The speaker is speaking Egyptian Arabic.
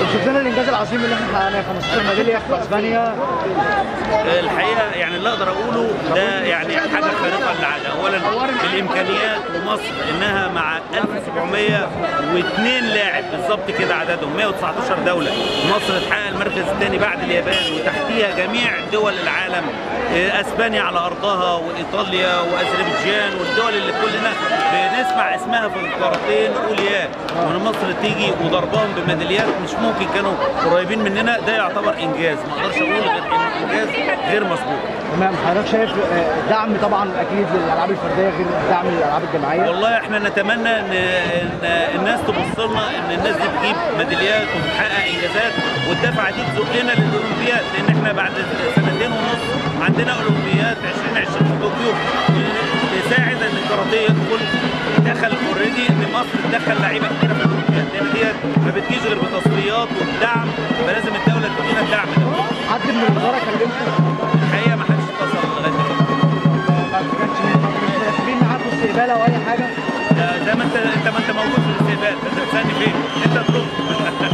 شوف لنا الانجاز العظيم اللي احنا حققناه 15 ميداليه في اسبانيا الحقيقه يعني اللي اقدر اقوله ده يعني حاجه خارقه للعاده اولا الامكانيات ومصر انها مع 1702 لاعب بالظبط كده عددهم 119 دوله مصر تحقق المركز الثاني بعد اليابان وتحتيها جميع دول العالم إيه، اسبانيا على ارضها وايطاليا واذربيجان والدول اللي كلنا بنسمع اسمها في الكاراتيه نقول ياه وان مصر تيجي وضربهم بميداليات مش ممكن كانوا قريبين مننا ده يعتبر انجاز ما اقدرش اقول غير انه انجاز غير مسبوق تمام حضرتك شايف آه، دعم طبعا اكيد للالعاب الفرديه غير دعم للالعاب الجماعيه والله احنا نتمنى ان ان الناس تبص لنا ان الناس دي تجيب ميداليات وتحقق انجازات والدفعه دي تزقنا للاولمبياد لان احنا بعد سنتين ونص عندنا اولمبياد 2020 في طوكيو تساعد ان الكاراتيه يدخل دخل اوريدي ان مصر تدخل لعيبه كتيره في الاولمبياد لان ديت ما بتجيش غير بتصفيات والدعم فلازم الدوله تدينا الدعم ده حد من الوزاره كلمكم الحقيقه ما حدش اتصل لغايه دلوقتي ما كانش مش مرتبين معاكم استقبال او اي حاجه ده زي ما انت انت ما انت موجود في الاستقبال انت بتسالني فين انت ترد